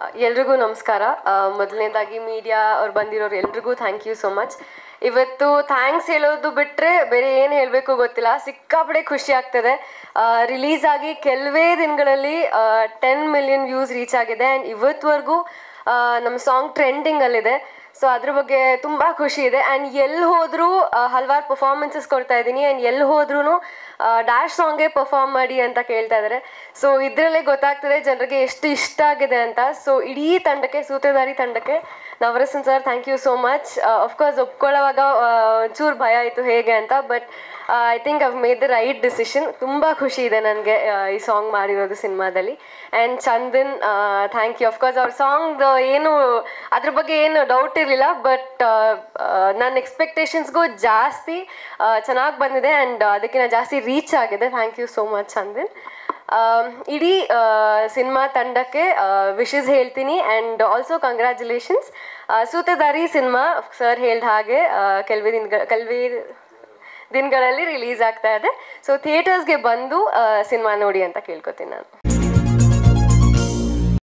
ಎಲ್ರಿಗೂ ನಮಸ್ಕಾರ ಮೊದಲನೇದಾಗಿ ಮೀಡಿಯಾ ಅವ್ರು ಬಂದಿರೋರು ಎಲ್ರಿಗೂ ಥ್ಯಾಂಕ್ ಯು ಸೋ ಮಚ್ ಇವತ್ತು ಥ್ಯಾಂಕ್ಸ್ ಹೇಳೋದು ಬಿಟ್ಟರೆ ಬೇರೆ ಏನು ಹೇಳಬೇಕು ಗೊತ್ತಿಲ್ಲ ಸಿಕ್ಕಾಪಡೆ ಖುಷಿ ಆಗ್ತದೆ ರಿಲೀಸ್ ಆಗಿ ಕೆಲವೇ ದಿನಗಳಲ್ಲಿ ಟೆನ್ ಮಿಲಿಯನ್ ವ್ಯೂಸ್ ರೀಚ್ ಆಗಿದೆ ಆ್ಯಂಡ್ ಇವತ್ತುವರೆಗೂ ನಮ್ಮ ಸಾಂಗ್ ಟ್ರೆಂಡಿಂಗಲ್ಲಿದೆ ಸೊ ಅದ್ರ ಬಗ್ಗೆ ತುಂಬ ಖುಷಿ ಇದೆ ಆ್ಯಂಡ್ ಎಲ್ಲಿ ಹೋದರೂ ಹಲವಾರು ಪರ್ಫಾರ್ಮೆನ್ಸಸ್ ಕೊಡ್ತಾ ಇದ್ದೀನಿ ಆ್ಯಂಡ್ ಎಲ್ಲಿ ಹೋದ್ರೂ ಡ್ಯಾಶ್ ಸಾಂಗೇ ಪರ್ಫಾರ್ಮ್ ಮಾಡಿ ಅಂತ ಕೇಳ್ತಾ ಇದ್ದಾರೆ ಸೊ ಇದರಲ್ಲೇ ಗೊತ್ತಾಗ್ತದೆ ಜನರಿಗೆ ಎಷ್ಟು ಇಷ್ಟ ಆಗಿದೆ ಅಂತ ಸೊ ಇಡೀ ತಂಡಕ್ಕೆ ಸೂತ್ರಧಾರಿ ತಂಡಕ್ಕೆ Navarasan sir thank you so much of course ಒಪ್ಕೊಳ್ಳೋವಾಗ ಒಂಚೂರು ಭಯ ಆಯಿತು ಹೇಗೆ ಅಂತ but I think I've made the right decision ತುಂಬ ಖುಷಿ ಇದೆ ನನಗೆ ಈ ಸಾಂಗ್ ಮಾಡಿರೋದು ಸಿನಿಮಾದಲ್ಲಿ and Chandan thank you of course ಅವ್ರ ಸಾಂಗ್ ಏನು ಅದ್ರ ಬಗ್ಗೆ ಏನು ಡೌಟ್ ಇರಲಿಲ್ಲ ಬಟ್ ನನ್ನ ಎಕ್ಸ್ಪೆಕ್ಟೇಷನ್ಸ್ಗೂ ಜಾಸ್ತಿ ಚೆನ್ನಾಗಿ ಬಂದಿದೆ ಆ್ಯಂಡ್ ಅದಕ್ಕಿಂತ ಜಾಸ್ತಿ ರೀಚ್ ಆಗಿದೆ thank you so much Chandan ಇಡೀ ಸಿನಿಮಾ ತಂಡಕ್ಕೆ ವಿಶಸ್ ಹೇಳ್ತೀನಿ and also congratulations Sutradhari cinema sir ಹೇಳ್ದ ಹಾಗೆ ಕೆಲವೇ ದಿನಗಳ ಕೆಲವೇ ದಿನಗಳಲ್ಲಿ ರಿಲೀಸ್ ಆಗ್ತಾ ಇದೆ ಸೊ ಥಿಯೇಟರ್ಸ್ಗೆ ಬಂದು ಸಿನಿಮಾ ನೋಡಿ ಅಂತ ಕೇಳ್ಕೊತೀನಿ ನಾನು